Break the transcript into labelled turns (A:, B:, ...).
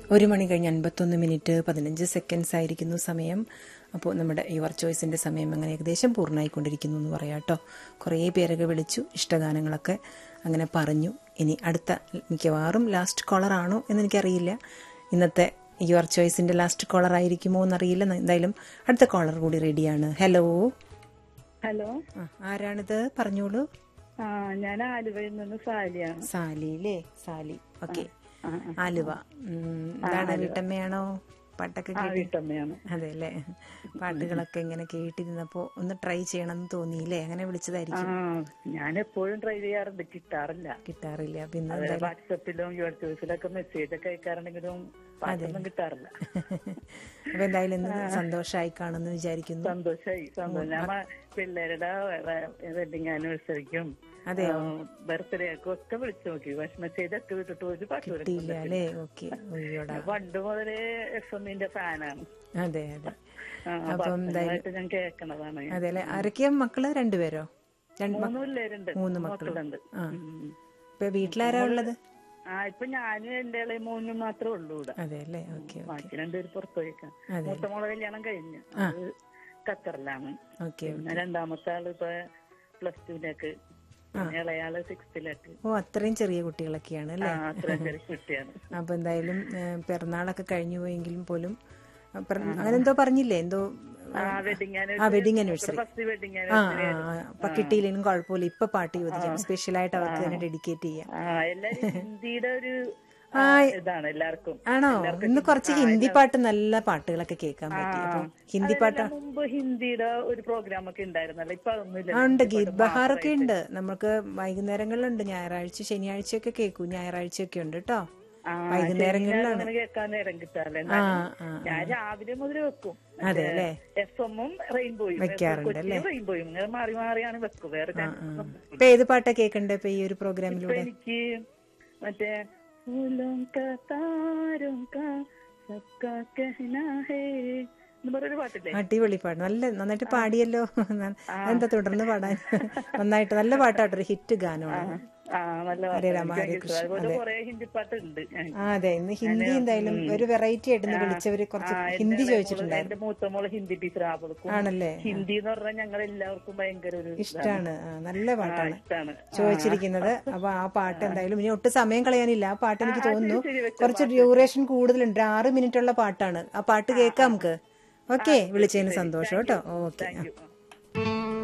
A: ഒരു മണി കഴിഞ്ഞ് അൻപത്തൊന്ന് മിനിറ്റ് പതിനഞ്ച് സെക്കൻഡ്സ് ആയിരിക്കുന്നു സമയം അപ്പോൾ നമ്മുടെ യുവർ ചോയ്സിൻ്റെ സമയം അങ്ങനെ ഏകദേശം പൂർണ്ണമായിക്കൊണ്ടിരിക്കുന്നു എന്ന് പറയാം കേട്ടോ കുറേ പേരൊക്കെ വിളിച്ചു ഇഷ്ടഗാനങ്ങളൊക്കെ അങ്ങനെ പറഞ്ഞു ഇനി അടുത്ത മിക്കവാറും ലാസ്റ്റ് കോളർ ആണോ എന്നെനിക്കറിയില്ല ഇന്നത്തെ യുവർ ചോയ്സിൻ്റെ ലാസ്റ്റ് കോളർ ആയിരിക്കുമോ എന്നറിയില്ല എന്തായാലും അടുത്ത കോളർ കൂടി റെഡിയാണ് ഹലോ
B: ഹലോ
A: ആ, ആരാണിത് പറഞ്ഞോളൂ
B: ആ ഞാൻ ആലുവയിൽ നിന്ന് സാലിയാണ്
A: സാലിയില്ലേ സാലി ഓക്കെ
B: ആ,
A: ആലുവ ഉം, എന്താണ് വീട്ടമ്മയാണോ പാട്ടൊക്കെ
B: ആ
A: കേട്ടി
B: വീട്ടമ്മയാണ്
A: അതെ അല്ലേ പാട്ടുകളൊക്കെ ഇങ്ങനെ കേട്ടിരുന്നപ്പോ ഒന്ന് ട്രൈ ചെയ്യണമെന്ന് തോന്നിയില്ലേ അങ്ങനെ
B: ആ
A: വിളിച്ചതായിരിക്കും
B: ഞാൻ എപ്പോഴും ട്രൈ ചെയ്യാറുണ്ട് കിട്ടാറില്ല
A: കിട്ടാറില്ല അപ്പൊ ഇന്ന്
B: അതെ വാട്സപ്പിലും യൂട്യൂബിലൊക്കെ മെസ്സേജ് ഒക്കെ അയക്കാറുണ്ടെങ്കിലും പാട്ടൊന്നും കിട്ടാറില്ല
A: അപ്പൊ എന്തായാലും ഇന്ന് സന്തോഷമായി കാണുമെന്ന് വിചാരിക്കുന്നു
B: സന്തോഷായി സന്തോഷം ഞാൻ മ- പിള്ളേരുടെ വെഡിങ് ആനിവേഴ്സറിക്കും
A: അതെയോ?
B: ബർത്ത്ഡേക്കും ഒക്കെ വിളിച്ചു നോക്കി പക്ഷെ മെസ്സേജ് ഒക്കെ വിട്ടിട്ട് ഒരു പാട്ട്
A: കിട്ടിയില്ല അല്ലേ ഓക്കെ ഒയ്യോടാ
B: പണ്ട് മുതലേ എഫ് എമ്മിന്റെ ഫാനാണ്
A: അതെ അതെ
B: ആ,
A: അപ്പം
B: വർഷങ്ങളായിട്ട് ഞാൻ കേൾക്കണതാണ്
A: അതെ അല്ലെ ആരൊക്കെയാ മക്കള് രണ്ടുപേരോ രണ്ട് മക്ക-
B: മൂന്ന് പിള്ളേരുണ്ട്
A: മൂന്ന്
B: മക്കളുണ്ട്
A: ആ
B: ഉം.
A: ഇപ്പൊ വീട്ടിലാരാ ഉള്ളത്
B: ആ ഇപ്പൊ ഞാനും എന്റെ ഇളയ മോനും മാത്രമേ ഉള്ളൂ ഇവിടെ
A: അതെ അല്ലേ ഓക്കെ
B: ബാക്കി രണ്ടുപേര് പുറത്തു പോയേക്കാം
A: അതെ.
B: മൂത്ത മോളെ കല്യാണം കഴിഞ്ഞു അത് ഖത്തറിലാണ്
A: ഓക്കെ
B: പിന്നെ രണ്ടാമത്തെ ആള് ഇപ്പൊ പ്ലസ് ടുവിലേക്ക് പിന്നെ ഇളയാള് സിക്സ്ത്തിലേക്ക്
A: ഓ അത്രയും ചെറിയ കുട്ടികളൊക്കെയാണ്
B: ആ
A: അല്ലേ
B: അത്ര ചെറിയ കുട്ടിയാണ്
A: അപ്പൊ എന്തായാലും ഏഹ്, പിറന്നാളൊക്കെ കഴിഞ്ഞു പോയെങ്കിലും പോലും അഹ് പിറ- അങ്ങനെ എന്തോ പറഞ്ഞില്ലേ എന്തോ
B: ആ വെഡിങ്
A: ആ വെഡിങ് ആനിവേഴ്സറി
B: ഫസ്റ്റ് വെഡിങ്
A: ആ ആ ആ, അപ്പൊ കിട്ടിയില്ലെങ്കിലും കുഴപ്പമില്ല ഇപ്പൊ പാട്ട് ചോദിക്കാം സ്പെഷ്യലായിട്ട് അവർക്ക് തന്നെ ഡെഡിക്കേറ്റ് ചെയ്യാം
B: ആ എല്ലാരും ഹിന്ദിയുടെ ഒരു ആ, ഇതാണ് എല്ലാവർക്കും
A: ആണോ ഇന്ന് കുറച്ച് ഹിന്ദി പാട്ട് നല്ല പാട്ടുകളൊക്കെ കേൾക്കാൻ പറ്റി അപ്പൊ ഹിന്ദി പാട്ട്
B: അതെല്ലാം മുമ്പ് ഹിന്ദിയുടെ ഒരു പ്രോഗ്രാം ഒക്കെ ഉണ്ടായിരുന്നല്ലോ ഇപ്പൊ അതൊന്നുമില്ല
A: ആ ഉണ്ട് ഗീത് ബഹാർ ഒക്കെ ഉണ്ട് നമുക്ക് വൈകുന്നേരങ്ങളിലുണ്ട് ഞായറാഴ്ച ശനിയാഴ്ചയൊക്കെ കേൾക്കും ഞായറാഴ്ചയൊക്കെ ഉണ്ട് കേട്ടോ
B: ആ,
A: വൈകുന്നേരങ്ങളിലാണ്
B: അങ്ങനെ കേൾക്കാൻ നേരം കിട്ടാറില്ല
A: ആ
B: എന്നാലും
A: ആ
B: ഞാൻ രാവിലെ മുതൽ വെക്കും
A: അതെ അല്ലേ
B: എഫ് എമ്മും റെയിൻബോയും
A: വെക്കാറുണ്ട്
B: കൊച്ചിയും റെയിൻബോയും ഇങ്ങനെ മാറി മാറിയാണ് വെക്കും വേറെ
A: ആ.
B: channels ഒന്നും.
A: ഇപ്പൊ ഏത് പാട്ടാ കേൾക്കണ്ടേ ഇപ്പൊ ഈ ഒരു പ്രോഗ്രാമിലൂടെ
B: ഇപ്പൊ എനിക്ക് മറ്റേ ഫൂലോं का तारों का सबका कहना है എന്ന് പറഞ്ഞൊരു പാട്ടില്ലേ
A: അടിപൊളി പാട്ട് നല്ല നന്നായിട്ട് പാടിയല്ലോ എന്താ തുടർന്ന് പാടാൻ നന്നായിട്ട് നല്ല പാട്ടാട്ടോ ഒരു ഹിറ്റ് ഗാനമാണ്
B: ആ നല്ല പാട്ട്
A: ഹരേ രാമ
B: എനിക്ക്
A: ഹരേ
B: ഭയങ്കര ഇഷ്ടം. അതുപോലെ കുറെ ഹിന്ദി പാട്ടുണ്ട് ഞാൻ
A: ആ അതെ ഇന്ന് ഹിന്ദി എന്തായാലും ഒരു വെറൈറ്റി ആയിട്ട് ഇന്ന് വിളിച്ചവര് കുറച്ച് ഹിന്ദി ചോദിച്ചിട്ടുണ്ടായിരുന്നു
B: എന്റെ മൂത്ത മോള് ഹിന്ദി ടീച്ചർ അവൾക്കും
A: ആണല്ലേ
B: ഹിന്ദി എന്ന് പറഞ്ഞാൽ ഞങ്ങൾ എല്ലാവർക്കും ഭയങ്കര ഒരു
A: ഇഷ്ടാണ് ആ, നല്ല പാട്ടാണ്
B: ഇഷ്ടമാണ്
A: ചോദിച്ചിരിക്കുന്നത് അപ്പൊ ആ പാട്ട് എന്തായാലും ഇനി ഒട്ടും സമയം കളയാനില്ല ആ പാട്ട് എനിക്ക് തോന്നുന്നു
B: ശരി, വെച്ചോ,
A: കുറച്ച് ഡ്യൂറേഷൻ കൂടുതലുണ്ട് ആറ് മിനിറ്റ് ഉള്ള പാട്ടാണ് ആ പാട്ട് കേൾക്കാം നമുക്ക് ഓക്കെ വിളിച്ചതിന് സന്തോഷം കേട്ടോ ഓക്കെ
B: താങ്ക് യു